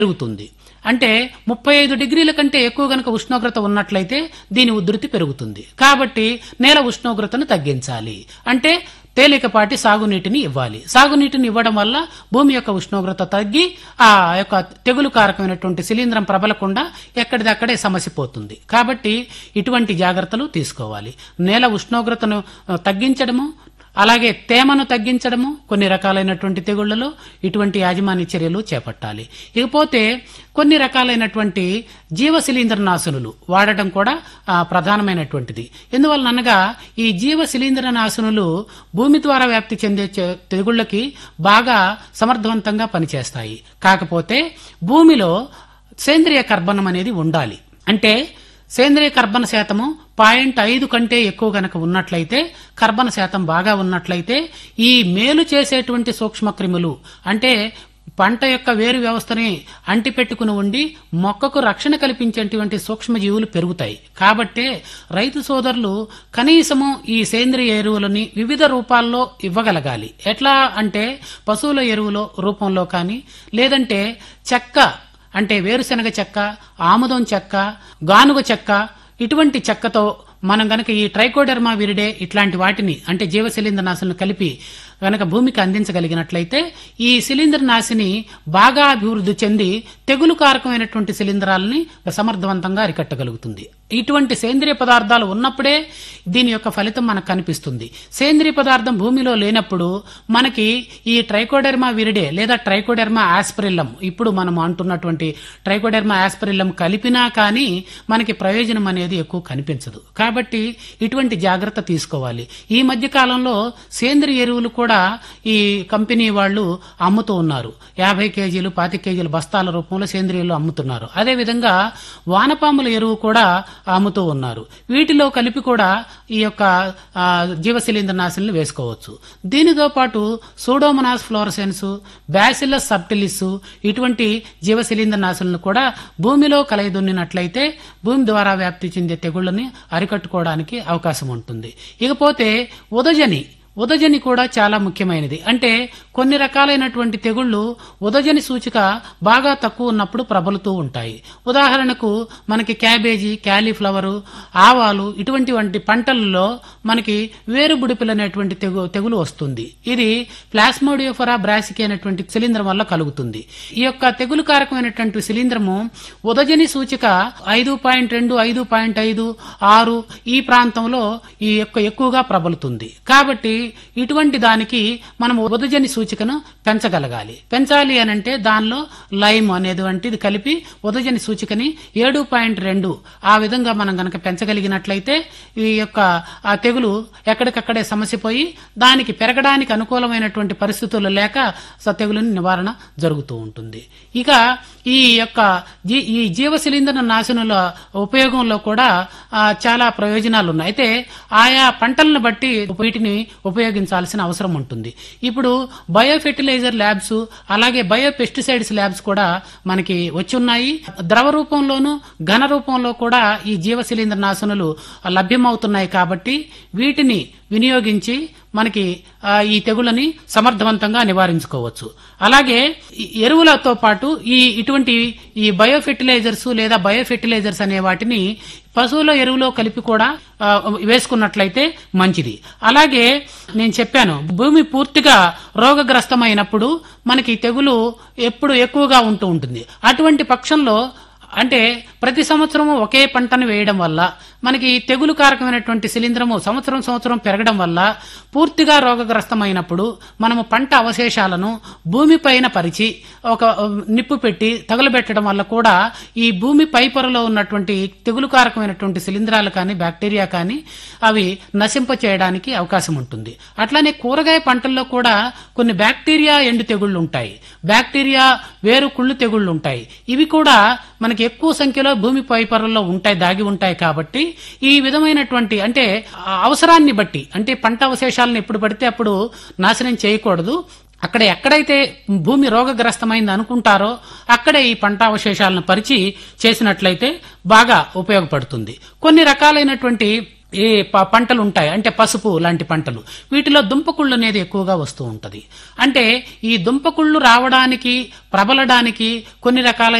పెరుగుతుంది అంటే ముప్పై ఐదు డిగ్రీల కంటే ఎక్కువ గనక ఉష్ణోగ్రత ఉన్నట్లయితే దీని ఉధృతి పెరుగుతుంది కాబట్టి నేల ఉష్ణోగ్రతను తగ్గించాలి అంటే తేలికపాటి సాగునీటిని ఇవ్వాలి సాగునీటిని ఇవ్వడం వల్ల భూమి యొక్క ఉష్ణోగ్రత తగ్గి ఆ యొక్క తెగులు కారకమైనటువంటి శిలీంధ్రం ప్రబలకుండా ఎక్కడిదక్కడే సమస్య పోతుంది కాబట్టి ఇటువంటి జాగ్రత్తలు తీసుకోవాలి నేల ఉష్ణోగ్రతను ఆ, తగ్గించడము అలాగే తేమను తగ్గించడము కొన్ని రకాలైనటువంటి తెగుళ్లలో ఇటువంటి యాజమాన్య చర్యలు చేపట్టాలి ఇకపోతే కొన్ని రకాలైనటువంటి జీవ శిలీంద్ర నాశనులు వాడటం కూడా ఆ, ప్రధానమైనటువంటిది ఎందువలన అనగా ఈ జీవ శిలీంద్ర నాశనులు భూమి ద్వారా వ్యాప్తి చెందే చె- తెగుళ్లకి బాగా సమర్థవంతంగా పనిచేస్తాయి కాకపోతే భూమిలో సేంద్రియ కర్బనం అనేది ఉండాలి అంటే సేంద్రియ కర్బన శాతము పాయింట్ ఐదు కంటే ఎక్కువ గనక ఉన్నట్లయితే కర్బన శాతం బాగా ఉన్నట్లయితే ఈ మేలు చేసేటువంటి సూక్ష్మక్రిములు అంటే పంట యొక్క వేరు వ్యవస్థని అంటిపెట్టుకుని ఉండి మొక్కకు రక్షణ కల్పించేటువంటి సూక్ష్మజీవులు పెరుగుతాయి కాబట్టే రైతు సోదరులు కనీసము ఈ సేంద్రియ ఎరువులని వివిధ రూపాల్లో ఇవ్వగలగాలి ఎట్లా అంటే పశువుల ఎరువులో రూపంలో కానీ లేదంటే చెక్క అంటే వేరుశనగ చెక్క ఆముదం చెక్క గానుగ చెక్క ఇటువంటి చెక్కతో మనం గనక ఈ ట్రైకోడెర్మా విరిడే ఇట్లాంటి వాటిని అంటే జీవ శిలీంద్ర నాశనం కలిపి గనక భూమికి అందించగలిగినట్లయితే ఈ శిలీంద్ర నాశిని బాగా అభివృద్ధి చెంది తెగులు కారకమైనటువంటి శిలీంధ్రాలని సమర్థవంతంగా అరికట్టగలుగుతుంది ఇటువంటి సేంద్రియ పదార్థాలు ఉన్నప్పుడే దీని యొక్క ఫలితం మనకు కనిపిస్తుంది సేంద్రియ పదార్థం భూమిలో లేనప్పుడు మనకి ఈ ట్రైకోడెర్మా విరిడే లేదా ట్రైకోడెర్మా ఆస్పిరిల్లం ఇప్పుడు మనం అంటున్నటువంటి ట్రైకోడెర్మా ఆస్పిరిల్లం కలిపినా కానీ మనకి ప్రయోజనం అనేది ఎక్కువ కనిపించదు కాబట్టి ఇటువంటి జాగ్రత్త తీసుకోవాలి ఈ మధ్య కాలంలో సేంద్రియ ఎరువులు కూడా ఈ కంపెనీ వాళ్ళు అమ్ముతూ ఉన్నారు యాభై కేజీలు పాతి కేజీల బస్తాల రూపంలో సేంద్రియాలు అమ్ముతున్నారు అదేవిధంగా వానపాముల ఎరువు కూడా అమ్ముతూ ఉన్నారు వీటిలో కలిపి కూడా ఈ యొక్క ఆ, జీవ శిలీంద్ర నాశనలు వేసుకోవచ్చు దీనితో పాటు సూడోమనాస్ ఫ్లోరసెన్స్ బ్యాసిల్లస్ సబ్టిలిస్ ఇటువంటి జీవ శిలీంద్ర నాశనలు కూడా భూమిలో కలయిదున్నినట్లయితే భూమి ద్వారా వ్యాప్తి చెందే తెగుళ్ళని అరికట్టుకోవడానికి అవకాశం ఉంటుంది ఇకపోతే ఉదజని ఉదజని కూడా చాలా ముఖ్యమైనది అంటే కొన్ని రకాలైనటువంటి తెగుళ్లు ఉదజని సూచిక బాగా తక్కువ ఉన్నప్పుడు ప్రబలుతూ ఉంటాయి ఉదాహరణకు మనకి క్యాబేజీ క్యాలీఫ్లవరు ఆవాలు ఇటువంటి వంటి పంటలలో మనకి వేరుబుడిపిల్ అనేటువంటి తెగు తెగులు వస్తుంది ఇది ప్లాస్మోడియోఫరా బ్రాసికి అనేటువంటి శిలీంధ్రం వల్ల కలుగుతుంది ఈ యొక్క తెగులు కారకమైనటువంటి శిలీంధ్రము ఉదజని సూచిక ఐదు పాయింట్ రెండు ఐదు పాయింట్ ఐదు ఆరు ఈ ప్రాంతంలో ఈ యొక్క ఎక్కువగా ప్రబలుతుంది కాబట్టి ఇటువంటి దానికి మనం ఉదజని సూచికను పెంచగలగాలి పెంచాలి అని అంటే దానిలో లైమ్ అనేది వంటిది కలిపి ఉదజని సూచికని ఏడు పాయింట్ రెండు ఆ విధంగా మనం గనక పెంచగలిగినట్లయితే ఈ యొక్క ఆ తెగులు ఎక్కడికక్కడే సమస్య పోయి దానికి పెరగడానికి అనుకూలమైనటువంటి పరిస్థితులు లేక స- తెగులుని నివారణ జరుగుతూ ఉంటుంది ఇక ఈ యొక్క జీ- ఈ జీవ శిలీంద్ర నాశనుల ఉపయోగంలో కూడా ఆ, చాలా ప్రయోజనాలు ఉన్నాయి అయితే ఆయా పంటలను బట్టి వీటిని ఉపయోగించాల్సిన అవసరం ఉంటుంది ఇప్పుడు బయో ఫెర్టిలైజర్ ల్యాబ్స్ అలాగే బయో పెస్టిసైడ్స్ ల్యాబ్స్ కూడా మనకి వచ్చి ఉన్నాయి ద్రవ రూపంలోను ఘన రూపంలో కూడా ఈ జీవ శిలీంద్ర నాశనులు లభ్యమవుతున్నాయి కాబట్టి వీటిని వినియోగించి మనకి ఆ, ఈ తెగులని సమర్థవంతంగా నివారించుకోవచ్చు అలాగే ఈ ఎరువులతో పాటు ఈ ఇటువంటి ఈ బయో ఫెర్టిలైజర్స్ లేదా బయో ఫెర్టిలైజర్స్ అనే వాటిని పశువుల ఎరువులో కలిపి కూడా ఆ, వేసుకున్నట్లయితే మంచిది అలాగే నేను చెప్పాను భూమి పూర్తిగా రోగగ్రస్తమైనప్పుడు మనకి తెగులు ఎప్పుడు ఎక్కువగా ఉంటూ ఉంటుంది అటువంటి పక్షంలో అంటే ప్రతి సంవత్సరము ఒకే పంటను వేయడం వల్ల మనకి తెగులు కారకమైనటువంటి శిలీంధ్రము సంవత్సరం సంవత్సరం పెరగడం వల్ల పూర్తిగా రోగగ్రస్తమైనప్పుడు మనము పంట అవశేషాలను భూమిపైన పరిచి ఒక ఆ, నిప్పు పెట్టి తగులబెట్టడం వల్ల కూడా ఈ భూమి పై పొరలో ఉన్నటువంటి తెగులు కారకమైనటువంటి శిలీంధ్రాలు కానీ బ్యాక్టీరియా కానీ అవి నశింప చేయడానికి అవకాశం ఉంటుంది అట్లానే కూరగాయ పంటల్లో కూడా కొన్ని బ్యాక్టీరియా ఎండు తెగుళ్ళు ఉంటాయి బ్యాక్టీరియా వేరు కుళ్ళు తెగుళ్ళు ఉంటాయి ఇవి కూడా మనకి ఎక్కువ సంఖ్యలో భూమి పై పొరల్లో ఉంటాయి దాగి ఉంటాయి కాబట్టి ఈ విధమైనటువంటి అంటే ఆ అవసరాన్ని బట్టి అంటే పంట అవశేషాలను ఎప్పుడు పడితే అప్పుడు నాశనం చేయకూడదు అక్కడ ఎక్కడైతే భూమి రోగగ్రస్తమైంది అనుకుంటారో అక్కడే ఈ పంట అవశేషాలను పరిచి చేసినట్లయితే బాగా ఉపయోగపడుతుంది కొన్ని రకాలైనటువంటి ఈ ప- పంటలు ఉంటాయి అంటే పసుపు లాంటి పంటలు వీటిలో దుంపకుళ్ళు అనేది ఎక్కువగా వస్తూ ఉంటది అంటే ఈ దుంపకుళ్ళు రావడానికి ప్రబలడానికి కొన్ని రకాల